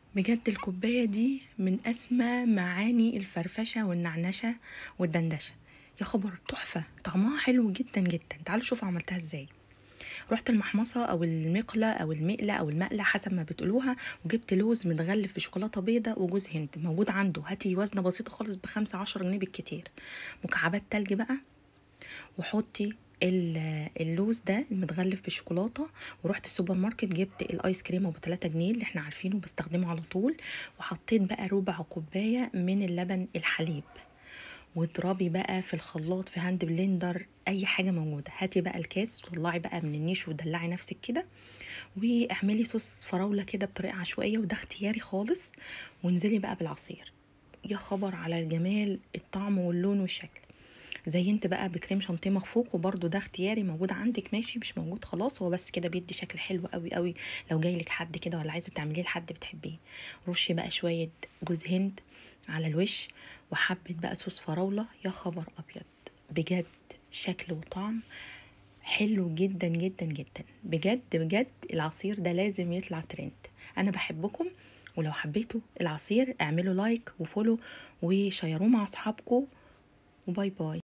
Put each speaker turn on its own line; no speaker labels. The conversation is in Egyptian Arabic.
بجد الكوباية دي من أسمى معاني الفرفشة والنعنشة والدندشة يا خبر تحفة طعمها حلو جدا جدا تعالوا شوفوا عملتها ازاي رحت المحمصة أو المقلة أو المقلة أو المقلة حسب ما بتقولوها وجبت لوز متغلف بشوكولاتة بيضة وجوز هند موجود عنده هاتي وزنة بسيطة خالص بخمسة عشر جنيه بالكتير مكعبات تلج بقى وحطي ال- اللوز ده المتغلف بالشوكولاته ورحت السوبر ماركت جبت الايس كريم ابو 3 جنيه اللي احنا عارفينه بستخدمه على طول وحطيت بقى ربع كوبايه من اللبن الحليب واضربي بقى في الخلاط في هاند بلندر اي حاجه موجوده هاتي بقى الكاس طلعي بقى من النيش ودلعي نفسك كده واعملي صوص فراوله كده بطريقه عشوائيه وده اختياري خالص وانزلي بقى بالعصير يا خبر على الجمال الطعم واللون والشكل زينت بقى بكريم شانتيه مخفوق وبرده ده اختياري موجود عندك ماشي مش موجود خلاص هو بس كده بيدي شكل حلو قوي قوي لو جاي لك حد كده ولا عايزه تعمليه لحد بتحبيه رشي بقى شويه جوز هند على الوش وحبه بقى صوص فراوله يا خبر ابيض بجد شكل وطعم حلو جدا جدا جدا بجد بجد العصير ده لازم يطلع ترند انا بحبكم ولو حبيتوا العصير اعملوا لايك وفولو وشيروه مع اصحابكم وباي باي